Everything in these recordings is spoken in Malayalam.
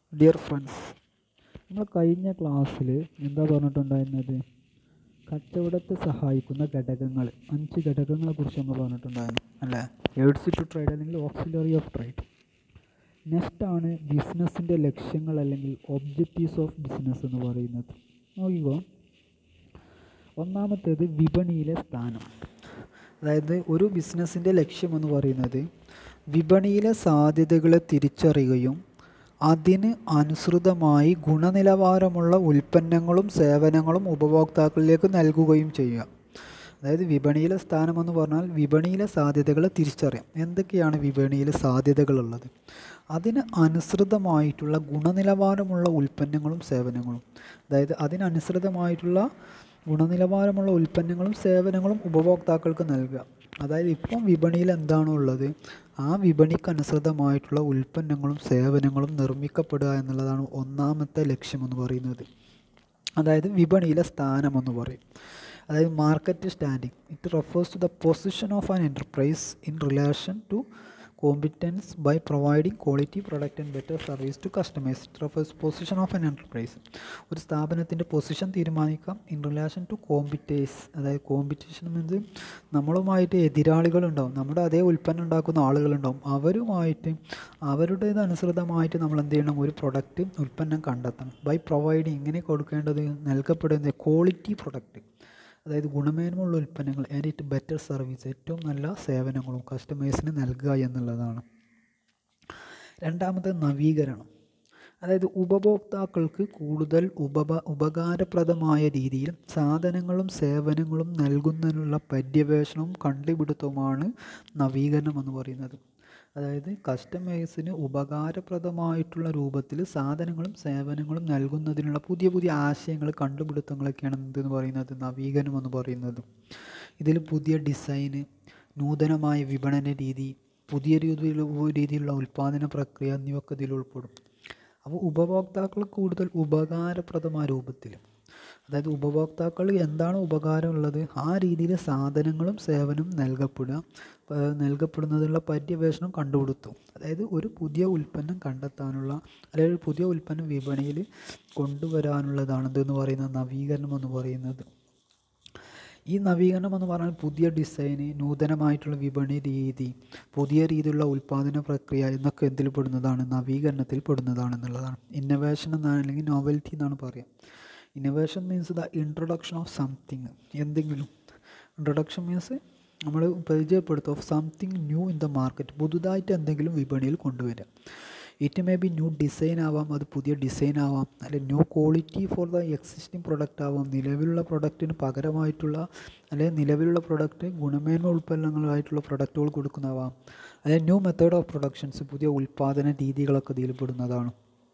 ഡിയർ ഫ്രണ്ട്സ് നമ്മൾ കഴിഞ്ഞ ക്ലാസ്സിൽ എന്താ പറഞ്ഞിട്ടുണ്ടായിരുന്നത് കച്ചവടത്തെ സഹായിക്കുന്ന ഘടകങ്ങൾ അഞ്ച് ഘടകങ്ങളെ കുറിച്ച് നമ്മൾ പറഞ്ഞിട്ടുണ്ടായിരുന്നു അല്ലേ എയ്ഡ്സ് ടു ട്രേഡ് അല്ലെങ്കിൽ ഓക്സിലറി ഓഫ് ട്രേഡ് നെക്സ്റ്റ് ആണ് ബിസിനസ്സിൻ്റെ ലക്ഷ്യങ്ങൾ അല്ലെങ്കിൽ ഒബ്ജക്റ്റീവ്സ് ഓഫ് ബിസിനസ് എന്ന് പറയുന്നത് നോക്കിക്കോ ഒന്നാമത്തേത് വിപണിയിലെ സ്ഥാനം അതായത് ഒരു ബിസിനസ്സിൻ്റെ ലക്ഷ്യം എന്ന് പറയുന്നത് വിപണിയിലെ സാധ്യതകളെ തിരിച്ചറിയുകയും അതിന് അനുസൃതമായി ഗുണനിലവാരമുള്ള ഉൽപ്പന്നങ്ങളും സേവനങ്ങളും ഉപഭോക്താക്കളിലേക്ക് നൽകുകയും ചെയ്യുക അതായത് വിപണിയിലെ സ്ഥാനമെന്ന് പറഞ്ഞാൽ വിപണിയിലെ സാധ്യതകളെ തിരിച്ചറിയാം എന്തൊക്കെയാണ് വിപണിയിലെ സാധ്യതകളുള്ളത് അതിന് അനുസൃതമായിട്ടുള്ള ഗുണനിലവാരമുള്ള ഉൽപ്പന്നങ്ങളും സേവനങ്ങളും അതായത് അതിനനുസൃതമായിട്ടുള്ള ഗുണനിലവാരമുള്ള ഉൽപ്പന്നങ്ങളും സേവനങ്ങളും ഉപഭോക്താക്കൾക്ക് നൽകുക അതായത് ഇപ്പം വിപണിയിൽ എന്താണോ ഉള്ളത് ആ വിപണിക്ക് അനുസൃതമായിട്ടുള്ള ഉൽപ്പന്നങ്ങളും സേവനങ്ങളും നിർമ്മിക്കപ്പെടുക എന്നുള്ളതാണ് ഒന്നാമത്തെ ലക്ഷ്യമെന്ന് പറയുന്നത് അതായത് വിപണിയിലെ സ്ഥാനമെന്ന് പറയും അതായത് market standing it refers to the position of an enterprise in relation to competence by providing quality product and better service to customers it refers position of an enterprise ഒരു സ്ഥാപനത്തിൻ്റെ പൊസിഷൻ തീരുമാനിക്കാം ഇൻ റിലേഷൻ ടു കോമ്പിറ്റേഴ്സ് അതായത് കോമ്പറ്റീഷൻ മീൻസ് നമ്മളുമായിട്ട് എതിരാളികളുണ്ടാവും നമ്മുടെ അതേ ഉൽപ്പന്നം ഉണ്ടാക്കുന്ന ആളുകളുണ്ടാവും അവരുമായിട്ട് അവരുടേത് അനുസൃതമായിട്ട് നമ്മൾ എന്ത് ചെയ്യണം ഒരു പ്രൊഡക്റ്റ് ഉൽപ്പന്നം കണ്ടെത്തണം ബൈ പ്രൊവൈഡിങ് ഇങ്ങനെ കൊടുക്കേണ്ടത് നൽകപ്പെടുന്ന ക്വാളിറ്റി പ്രൊഡക്റ്റ് അതായത് ഗുണമേന്മയുള്ള ഉൽപ്പന്നങ്ങൾ ആൻഡ് ഇറ്റ് ബെറ്റർ സർവീസ് ഏറ്റവും നല്ല സേവനങ്ങളും കസ്റ്റമേഴ്സിന് നൽകുക എന്നുള്ളതാണ് രണ്ടാമത് നവീകരണം അതായത് ഉപഭോക്താക്കൾക്ക് കൂടുതൽ ഉപഭ ഉപകാരപ്രദമായ രീതിയിൽ സാധനങ്ങളും സേവനങ്ങളും നൽകുന്നതിനുള്ള പര്യവേഷണവും കണ്ടുപിടുത്തവുമാണ് നവീകരണം എന്ന് പറയുന്നത് അതായത് കസ്റ്റമേഴ്സിന് ഉപകാരപ്രദമായിട്ടുള്ള രൂപത്തിൽ സാധനങ്ങളും സേവനങ്ങളും നൽകുന്നതിനുള്ള പുതിയ പുതിയ ആശയങ്ങൾ കണ്ടുപിടുത്തങ്ങളൊക്കെയാണ് എന്തെന്ന് പറയുന്നത് നവീകരണം എന്ന് പറയുന്നത് ഇതിൽ പുതിയ ഡിസൈന് നൂതനമായ വിപണന രീതി പുതിയ രീതിയിൽ രീതിയിലുള്ള ഉൽപ്പാദന പ്രക്രിയ എന്നിവയൊക്കെ ഇതിൽ ഉൾപ്പെടും അപ്പോൾ ഉപഭോക്താക്കൾ കൂടുതൽ ഉപകാരപ്രദമായ രൂപത്തിൽ അതായത് ഉപഭോക്താക്കൾ എന്താണ് ഉപകാരമുള്ളത് ആ രീതിയിൽ സാധനങ്ങളും സേവനവും നൽകപ്പെടുക നൽകപ്പെടുന്നതിനുള്ള പര്യവേഷണം കണ്ടുപിടുത്തു അതായത് ഒരു പുതിയ ഉൽപ്പന്നം കണ്ടെത്താനുള്ള അല്ലെങ്കിൽ ഒരു പുതിയ ഉൽപ്പന്നം വിപണിയിൽ കൊണ്ടുവരാനുള്ളതാണ് ഇതെന്ന് പറയുന്നത് നവീകരണം എന്ന് പറയുന്നത് ഈ നവീകരണം എന്ന് പറഞ്ഞാൽ പുതിയ ഡിസൈന് നൂതനമായിട്ടുള്ള വിപണി രീതി പുതിയ രീതിയിലുള്ള ഉൽപ്പാദന പ്രക്രിയ എന്നൊക്കെ എന്തിൽ പെടുന്നതാണ് നവീകരണത്തിൽ പെടുന്നതാണ് എന്നുള്ളതാണ് ഇന്നോവേഷൻ എന്നാണ് അല്ലെങ്കിൽ നോവൽറ്റി എന്നാണ് പറയുക innovation means the introduction of something എന്തെങ്കിലും ഇൻട്രൊഡക്ഷൻ മീൻസ് നമ്മൾ പരിചയപ്പെടുത്തുക of something new in the market പുതുതായിട്ട് എന്തെങ്കിലും വിപണിയിൽ കൊണ്ടുവരിക it may be new design ആവാം അത് പുതിയ ഡിസൈൻ ആവാം അല്ലെ new quality for the existing product ആവാം നിലവിലുള്ള പ്രൊഡക്റ്റിന് പകരമായിട്ടുള്ള അല്ലെങ്കിൽ നിലവിലുള്ള പ്രൊഡക്റ്റ് ഗുണമേന്മ ഉൽപ്പന്നങ്ങളായിട്ടുള്ള പ്രൊഡക്റ്റുകൾ കൊടുക്കുന്നതാവാം അല്ലെങ്കിൽ ന്യൂ മെത്തേഡ് ഓഫ് പ്രൊഡക്ഷൻസ് പുതിയ ഉൽപ്പാദന രീതികളൊക്കെ ഇതിൽ പെടുന്നതാണ്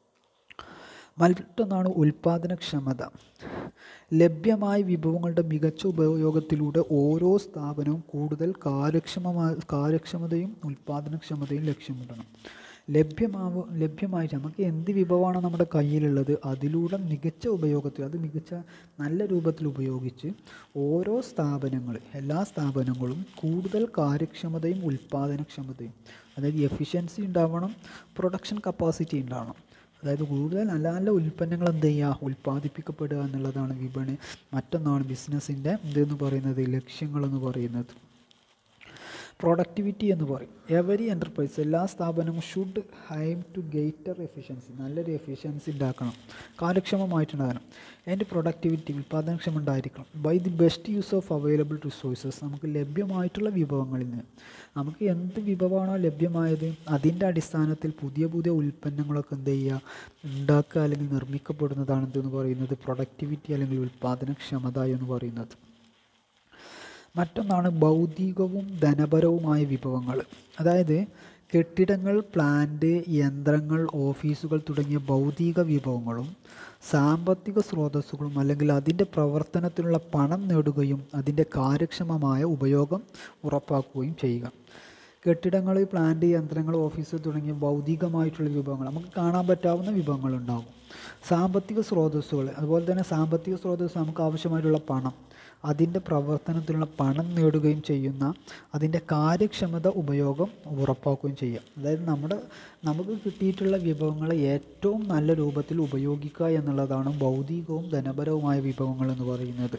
മറ്റൊന്നാണ് ഉൽപ്പാദനക്ഷമത ലഭ്യമായ വിഭവങ്ങളുടെ മികച്ച ഉപയോഗത്തിലൂടെ ഓരോ സ്ഥാപനവും കൂടുതൽ കാര്യക്ഷമമായ കാര്യക്ഷമതയും ഉൽപ്പാദനക്ഷമതയും ലക്ഷ്യമിടണം ലഭ്യമാവ ലഭ്യമായിട്ട് നമുക്ക് എന്ത് വിഭവമാണ് നമ്മുടെ കയ്യിലുള്ളത് അതിലൂടെ മികച്ച ഉപയോഗത്തിൽ അത് മികച്ച നല്ല രൂപത്തിൽ ഉപയോഗിച്ച് ഓരോ സ്ഥാപനങ്ങൾ എല്ലാ സ്ഥാപനങ്ങളും കൂടുതൽ കാര്യക്ഷമതയും ഉൽപ്പാദനക്ഷമതയും അതായത് എഫിഷ്യൻസി ഉണ്ടാവണം പ്രൊഡക്ഷൻ കപ്പാസിറ്റി ഉണ്ടാവണം അതായത് കൂടുതൽ നല്ല നല്ല ഉൽപ്പന്നങ്ങൾ എന്ത് ചെയ്യുക ഉൽപ്പാദിപ്പിക്കപ്പെടുക എന്നുള്ളതാണ് വിപണി മറ്റൊന്നാണ് ബിസിനസ്സിൻ്റെ ഇതെന്ന് പറയുന്നത് ലക്ഷ്യങ്ങളെന്ന് പറയുന്നത് പ്രൊഡക്ടിവിറ്റി എന്ന് പറയും എവരി എൻ്റർപ്രൈസ് എല്ലാ സ്ഥാപനവും should aim to greater efficiency നല്ലൊരു എഫിഷ്യൻസി ഉണ്ടാക്കണം കാര്യക്ഷമമായിട്ടുണ്ടാകണം അതിൻ്റെ പ്രൊഡക്ടിവിറ്റി ഉൽപ്പാദനക്ഷമം ഉണ്ടായിരിക്കണം by the best use of available resources നമുക്ക് ലഭ്യമായിട്ടുള്ള വിഭവങ്ങളിൽ നിന്ന് നമുക്ക് എന്ത് വിഭവമാണോ ലഭ്യമായത് അതിൻ്റെ അടിസ്ഥാനത്തിൽ പുതിയ പുതിയ ഉൽപ്പന്നങ്ങളൊക്കെ എന്ത് ചെയ്യുക ഉണ്ടാക്കുക അല്ലെങ്കിൽ നിർമ്മിക്കപ്പെടുന്നതാണ് എന്തെന്ന് പറയുന്നത് പ്രൊഡക്ടിവിറ്റി അല്ലെങ്കിൽ ഉൽപ്പാദനക്ഷമത എന്ന് പറയുന്നത് മറ്റൊന്നാണ് ഭൗതികവും ധനപരവുമായ വിഭവങ്ങൾ അതായത് കെട്ടിടങ്ങൾ പ്ലാന്റ് യന്ത്രങ്ങൾ ഓഫീസുകൾ തുടങ്ങിയ ഭൗതിക വിഭവങ്ങളും സാമ്പത്തിക സ്രോതസ്സുകളും അല്ലെങ്കിൽ അതിൻ്റെ പ്രവർത്തനത്തിനുള്ള പണം നേടുകയും അതിൻ്റെ കാര്യക്ഷമമായ ഉപയോഗം ഉറപ്പാക്കുകയും ചെയ്യുക കെട്ടിടങ്ങൾ പ്ലാന്റ് യന്ത്രങ്ങൾ ഓഫീസുകൾ തുടങ്ങിയ ഭൗതികമായിട്ടുള്ള വിഭവങ്ങൾ നമുക്ക് കാണാൻ പറ്റാവുന്ന വിഭവങ്ങളുണ്ടാകും സാമ്പത്തിക സ്രോതസ്സുകൾ അതുപോലെ തന്നെ സാമ്പത്തിക സ്രോതസ്സ് നമുക്ക് ആവശ്യമായിട്ടുള്ള പണം അതിൻ്റെ പ്രവർത്തനത്തിലുള്ള പണം നേടുകയും ചെയ്യുന്ന അതിൻ്റെ കാര്യക്ഷമത ഉപയോഗം ഉറപ്പാക്കുകയും ചെയ്യുക അതായത് നമ്മുടെ നമുക്ക് കിട്ടിയിട്ടുള്ള വിഭവങ്ങളെ ഏറ്റവും നല്ല രൂപത്തിൽ ഉപയോഗിക്കുക എന്നുള്ളതാണ് ഭൗതികവും ധനപരവുമായ വിഭവങ്ങൾ എന്ന് പറയുന്നത്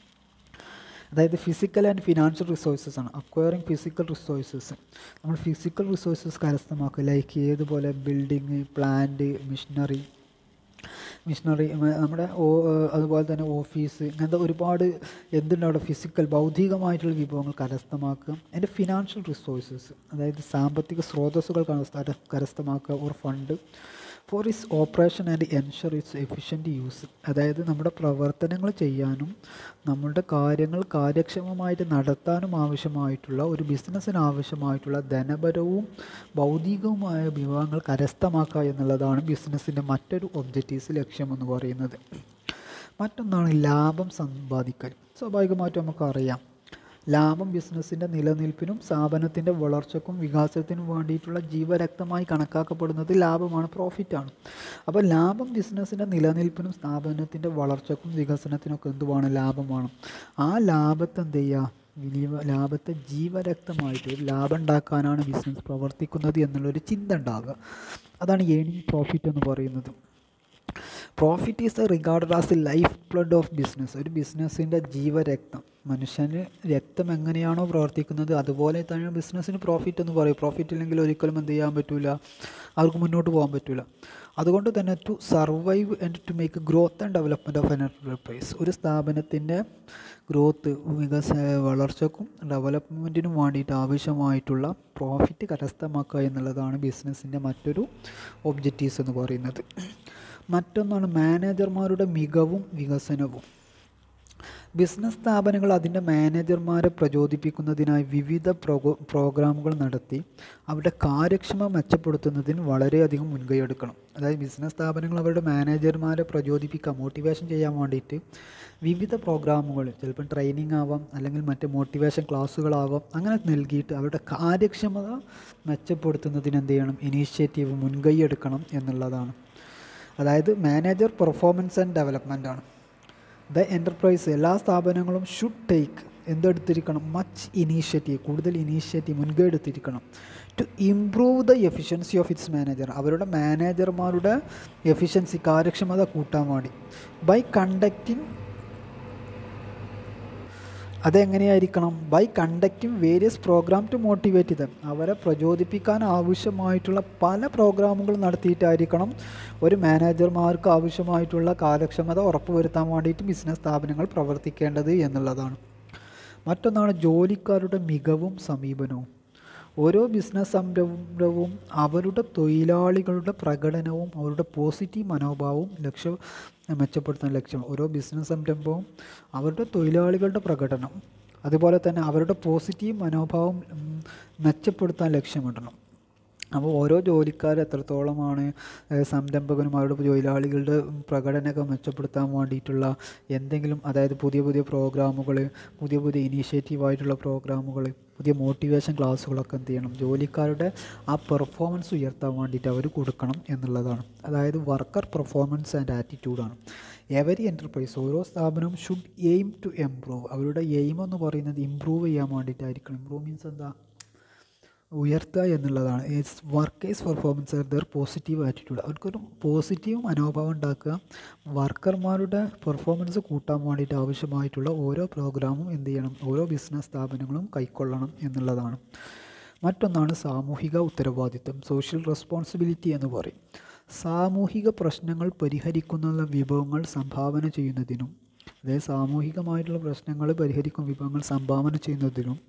അതായത് ഫിസിക്കൽ ആൻഡ് ഫിനാൻഷ്യൽ റിസോഴ്സസ് ആണ് അക്വയറിങ് ഫിസിക്കൽ റിസോഴ്സസ് നമ്മൾ ഫിസിക്കൽ റിസോഴ്സസ് കരസ്ഥമാക്കുക ലൈക്ക് ഏതുപോലെ ബിൽഡിങ് പ്ലാന്റ് മിഷനറി മിഷനറി നമ്മുടെ ഓ- അതുപോലെ തന്നെ ഓഫീസ് ഇങ്ങനത്തെ ഒരുപാട് എന്തുണ്ട് അവിടെ ഫിസിക്കൽ ഭൗതികമായിട്ടുള്ള വിഭവങ്ങൾ കരസ്ഥമാക്കുക അതിൻ്റെ ഫിനാൻഷ്യൽ റിസോഴ്സസ് അതായത് സാമ്പത്തിക സ്രോതസ്സുകൾ കരസ്ഥ- കരസ്ഥമാക്കുക ഒരു fund for is operation and ensure its efficient use അതായത് നമ്മുടെ പ്രവർത്തനങ്ങൾ ചെയ്യാനും നമ്മളുടെ കാര്യങ്ങൾ കാര്യക്ഷമമായിട്ട് നടത്താനും ആവശ്യമായിട്ടുള്ള ഒരു ബിസിനസ്സിന് ആവശ്യമായിട്ടുള്ള ധനപരവും ഭൗതികവുമായ വിഭവങ്ങൾ കരസ്ഥമാക്കുക എന്നുള്ളതാണ് ബിസിനസ്സിൻ്റെ മറ്റൊരു ഒബ്ജക്റ്റീവ്സ് ലക്ഷ്യം എന്ന് പറയുന്നത് മറ്റൊന്നാണ് ലാഭം സമ്പാദിക്കൽ സ്വാഭാവികമായിട്ടും നമുക്കറിയാം ലാഭം ബിസിനസ്സിൻ്റെ നിലനിൽപ്പിനും സ്ഥാപനത്തിൻ്റെ വളർച്ചയ്ക്കും വികാസത്തിനും വേണ്ടിയിട്ടുള്ള ജീവരക്തമായി കണക്കാക്കപ്പെടുന്നത് ലാഭമാണ് പ്രോഫിറ്റാണ് അപ്പോൾ ലാഭം ബിസിനസ്സിൻ്റെ നിലനിൽപ്പിനും സ്ഥാപനത്തിൻ്റെ വളർച്ചയ്ക്കും വികസനത്തിനൊക്കെ എന്തുവാണ് ലാഭമാണ് ആ ലാഭത്തെ എന്ത് ചെയ്യുക വലിയ ലാഭത്തെ ജീവരക്തമായിട്ട് ഒരു ലാഭം ഉണ്ടാക്കാനാണ് ബിസിനസ് പ്രവർത്തിക്കുന്നത് എന്നുള്ളൊരു ചിന്ത ഉണ്ടാകുക അതാണ് ഏണിംഗ് പ്രോഫിറ്റ് എന്ന് പറയുന്നത് profit is regarded as the life blood of business ഒരു ബിസിനസ്സിൻ്റെ ജീവരക്തം മനുഷ്യന് രക്തം എങ്ങനെയാണോ പ്രവർത്തിക്കുന്നത് അതുപോലെ തന്നെ ബിസിനസ്സിന് പ്രോഫിറ്റ് എന്ന് പറയും പ്രോഫിറ്റ് ഇല്ലെങ്കിൽ ഒരിക്കലും എന്ത് ചെയ്യാൻ പറ്റില്ല അവർക്ക് മുന്നോട്ട് പോകാൻ പറ്റില്ല അതുകൊണ്ട് തന്നെ to survive and to make growth and development of an enterprise ഒരു സ്ഥാപനത്തിൻ്റെ ഗ്രോത്ത് വികസ വളർച്ചക്കും ഡെവലപ്മെൻറ്റിനും വേണ്ടിയിട്ട് ആവശ്യമായിട്ടുള്ള പ്രോഫിറ്റ് കരസ്ഥമാക്കുക എന്നുള്ളതാണ് ബിസിനസ്സിൻ്റെ മറ്റൊരു ഒബ്ജക്റ്റീവ്സ് എന്ന് പറയുന്നത് മറ്റൊന്നാണ് മാനേജർമാരുടെ മികവും വികസനവും ബിസിനസ് സ്ഥാപനങ്ങൾ അതിൻ്റെ മാനേജർമാരെ പ്രചോദിപ്പിക്കുന്നതിനായി വിവിധ പ്രൊഗോ പ്രോഗ്രാമുകൾ നടത്തി അവരുടെ കാര്യക്ഷമത മെച്ചപ്പെടുത്തുന്നതിന് വളരെയധികം മുൻകൈ എടുക്കണം അതായത് ബിസിനസ് സ്ഥാപനങ്ങൾ അവരുടെ മാനേജർമാരെ പ്രചോദിപ്പിക്കുക മോട്ടിവേഷൻ ചെയ്യാൻ വേണ്ടിയിട്ട് വിവിധ പ്രോഗ്രാമുകൾ ചിലപ്പം ട്രെയിനിങ് ആവാം അല്ലെങ്കിൽ മറ്റ് മോട്ടിവേഷൻ ക്ലാസ്സുകളാവാം അങ്ങനെ നൽകിയിട്ട് അവരുടെ കാര്യക്ഷമത മെച്ചപ്പെടുത്തുന്നതിന് എന്ത് ചെയ്യണം ഇനീഷ്യേറ്റീവ് മുൻകൈ എടുക്കണം എന്നുള്ളതാണ് അതായത് മാനേജർ പെർഫോമൻസ് ആൻഡ് ഡെവലപ്മെൻ്റ് ആണ് ദ എൻ്റർപ്രൈസ് എല്ലാ സ്ഥാപനങ്ങളും ഷുഡ് ടേക്ക് എന്തെടുത്തിരിക്കണം മച്ച് ഇനീഷ്യേറ്റീവ് കൂടുതൽ ഇനീഷ്യേറ്റീവ് മുൻകൈ എടുത്തിരിക്കണം to improve the efficiency of its manager അവരുടെ മാനേജർമാരുടെ എഫിഷ്യൻസി കാര്യക്ഷമത കൂട്ടാൻ വേണ്ടി ബൈ കണ്ടക്റ്റിംഗ് അതെങ്ങനെയായിരിക്കണം by conducting various program to motivate them അവരെ പ്രചോദിപ്പിക്കാൻ ആവശ്യമായിട്ടുള്ള പല പ്രോഗ്രാമുകൾ നടത്തിയിട്ടായിരിക്കണം ഒരു മാനേജർമാർക്ക് ആവശ്യമായിട്ടുള്ള കാര്യക്ഷമത ഉറപ്പുവരുത്താൻ വേണ്ടിയിട്ട് ബിസിനസ് സ്ഥാപനങ്ങൾ പ്രവർത്തിക്കേണ്ടത് എന്നുള്ളതാണ് മറ്റൊന്നാണ് ജോലിക്കാരുടെ മികവും സമീപനവും ഓരോ ബിസിനസ് സംരംഭവും അവരുടെ തൊഴിലാളികളുടെ പ്രകടനവും അവരുടെ പോസിറ്റീവ് മനോഭാവവും ലക്ഷ്യം മെച്ചപ്പെടുത്താൻ ലക്ഷ്യം ഓരോ ബിസിനസ് സംരംഭവും അവരുടെ തൊഴിലാളികളുടെ പ്രകടനം അതുപോലെ തന്നെ അവരുടെ പോസിറ്റീവ് മനോഭാവം ഉം, മെച്ചപ്പെടുത്താൻ ലക്ഷ്യമിടണം അപ്പോൾ ഓരോ ജോലിക്കാർ എത്രത്തോളമാണ് ഏഹ്, സംരംഭകനും അവരുടെ തൊഴിലാളികളുടെ പ്രകടനമൊക്കെ മെച്ചപ്പെടുത്താൻ വേണ്ടിയിട്ടുള്ള എന്തെങ്കിലും അതായത് പുതിയ പുതിയ പ്രോഗ്രാമുകൾ പുതിയ പുതിയ ഇനീഷ്യേറ്റീവായിട്ടുള്ള പ്രോഗ്രാമുകൾ പുതിയ മോട്ടിവേഷൻ ക്ലാസ്സുകളൊക്കെ എന്ത് ചെയ്യണം ജോലിക്കാരുടെ ആ പെർഫോമൻസ് ഉയർത്താൻ വേണ്ടിയിട്ട് അവർ കൊടുക്കണം എന്നുള്ളതാണ് അതായത് വർക്കർ പെർഫോമൻസ് ആൻഡ് ആറ്റിറ്റ്യൂഡാണ് എവരി എൻ്റർപ്രൈസ് ഓരോ സ്ഥാപനവും ഷുഡ് എയിം ടു എംപ്രൂവ് അവരുടെ എയിം എന്ന് പറയുന്നത് ഇമ്പ്രൂവ് ചെയ്യാൻ വേണ്ടിയിട്ടായിരിക്കണം ഇമ്പ്രൂവ് മീൻസ് എന്താ ഉയർത്തുക എന്നുള്ളതാണ് its workers performance are their positive attitude അവർക്കൊരു പോസിറ്റീവ് മനോഭാവം ഉണ്ടാക്കുക വർക്കർമാരുടെ പെർഫോമൻസ് കൂട്ടാൻ വേണ്ടിയിട്ട് ആവശ്യമായിട്ടുള്ള ഓരോ പ്രോഗ്രാമും എന്ത് ചെയ്യണം ഓരോ ബിസിനസ് സ്ഥാപനങ്ങളും കൈക്കൊള്ളണം എന്നുള്ളതാണ് മറ്റൊന്നാണ് സാമൂഹിക ഉത്തരവാദിത്വം സോഷ്യൽ റെസ്പോൺസിബിലിറ്റി എന്ന് പറയും സാമൂഹിക പ്രശ്നങ്ങൾ പരിഹരിക്കുന്ന വിഭവങ്ങൾ സംഭാവന ചെയ്യുന്നതിനും അതായത് സാമൂഹികമായിട്ടുള്ള പ്രശ്നങ്ങൾ പരിഹരിക്കുന്ന വിഭവങ്ങൾ സംഭാവന ചെയ്യുന്നതിനും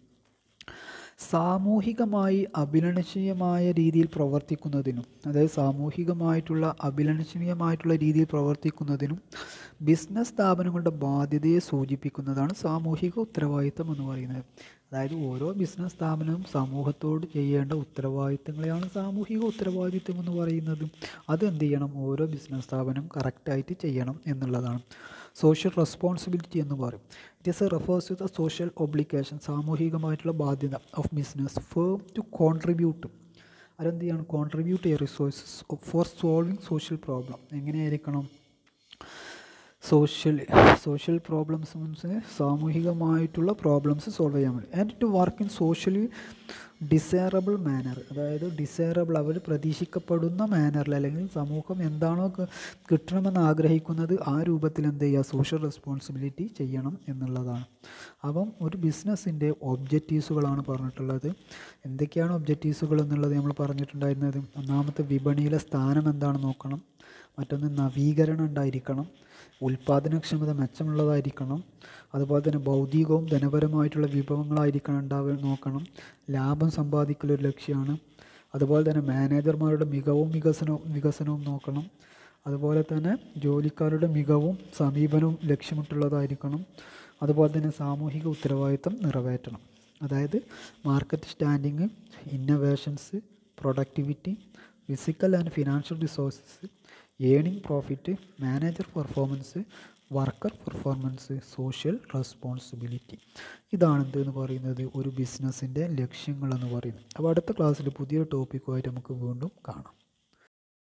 സാമൂഹികമായി അഭിലഷണീയമായ രീതിയിൽ പ്രവർത്തിക്കുന്നതിനും അതായത് സാമൂഹികമായിട്ടുള്ള അഭിലഷണീയമായിട്ടുള്ള രീതിയിൽ പ്രവർത്തിക്കുന്നതിനും ബിസിനസ് സ്ഥാപനങ്ങളുടെ ബാധ്യതയെ സൂചിപ്പിക്കുന്നതാണ് സാമൂഹിക ഉത്തരവാദിത്തം എന്ന് പറയുന്നത് അതായത് ഓരോ ബിസിനസ് സ്ഥാപനവും സമൂഹത്തോട് ചെയ്യേണ്ട ഉത്തരവാദിത്തങ്ങളെയാണ് സാമൂഹിക ഉത്തരവാദിത്തം എന്ന് പറയുന്നത് അത് എന്ത് ചെയ്യണം ഓരോ ബിസിനസ് സ്ഥാപനം കറക്റ്റായിട്ട് ചെയ്യണം എന്നുള്ളതാണ് സോഷ്യൽ റെസ്പോൺസിബിലിറ്റി എന്ന് പറയും it is a refers to the social obligation സാമൂഹികമായിട്ടുള്ള ബാധ്യത of business firm to contribute അതെന്ത് ചെയ്യണം contribute a resources for solving social problem എങ്ങനെയായിരിക്കണം സോഷ്യൽ സോഷ്യൽ പ്രോബ്ലംസ് മീൻസ് സാമൂഹികമായിട്ടുള്ള പ്രോബ്ലംസ് സോൾവ് ചെയ്യാൻ വേണ്ടി and to work in socially desirable manner അതായത് ഡിസൈറബിൾ അവർ പ്രതീക്ഷിക്കപ്പെടുന്ന മാനറിൽ അല്ലെങ്കിൽ സമൂഹം എന്താണോ ക- കിട്ടണമെന്ന് ആഗ്രഹിക്കുന്നത് ആ രൂപത്തിൽ എന്ത് ചെയ്യുക സോഷ്യൽ റെസ്പോൺസിബിലിറ്റി ചെയ്യണം എന്നുള്ളതാണ് അപ്പം ഒരു ബിസിനസ്സിൻ്റെ ഒബ്ജക്റ്റീവ്സുകളാണ് പറഞ്ഞിട്ടുള്ളത് എന്തൊക്കെയാണ് ഒബ്ജക്റ്റീവ്സുകൾ എന്നുള്ളത് നമ്മൾ പറഞ്ഞിട്ടുണ്ടായിരുന്നത് ഒന്നാമത്തെ വിപണിയിലെ സ്ഥാനം എന്താണെന്ന് നോക്കണം മറ്റൊന്ന് നവീകരണം ഉണ്ടായിരിക്കണം ഉൽപ്പാദനക്ഷമത മെച്ചമുള്ളതായിരിക്കണം അതുപോലെ തന്നെ ഭൗതികവും ധനപരമായിട്ടുള്ള വിഭവങ്ങളായിരിക്കണം ഉണ്ടാവുക നോക്കണം ലാഭം സമ്പാദിക്കൽ ഒരു ലക്ഷ്യമാണ് അതുപോലെ തന്നെ മാനേജർമാരുടെ മികവും വികസനവും വികസനവും നോക്കണം അതുപോലെ തന്നെ ജോലിക്കാരുടെ മികവും സമീപനവും ലക്ഷ്യമിട്ടുള്ളതായിരിക്കണം അതുപോലെ തന്നെ സാമൂഹിക ഉത്തരവാദിത്തം നിറവേറ്റണം അതായത് market standing innovations productivity physical and financial resources earning profit manager performance worker performance social responsibility ഇതാണ് എന്തെന്ന് പറയുന്നത് ഒരു ബിസിനസ്സിൻ്റെ ലക്ഷ്യങ്ങൾ എന്ന് പറയുന്നത് അപ്പോൾ അടുത്ത ക്ലാസ്സിൽ പുതിയ ടോപ്പിക്കുമായിട്ട് നമുക്ക് വീണ്ടും കാണാം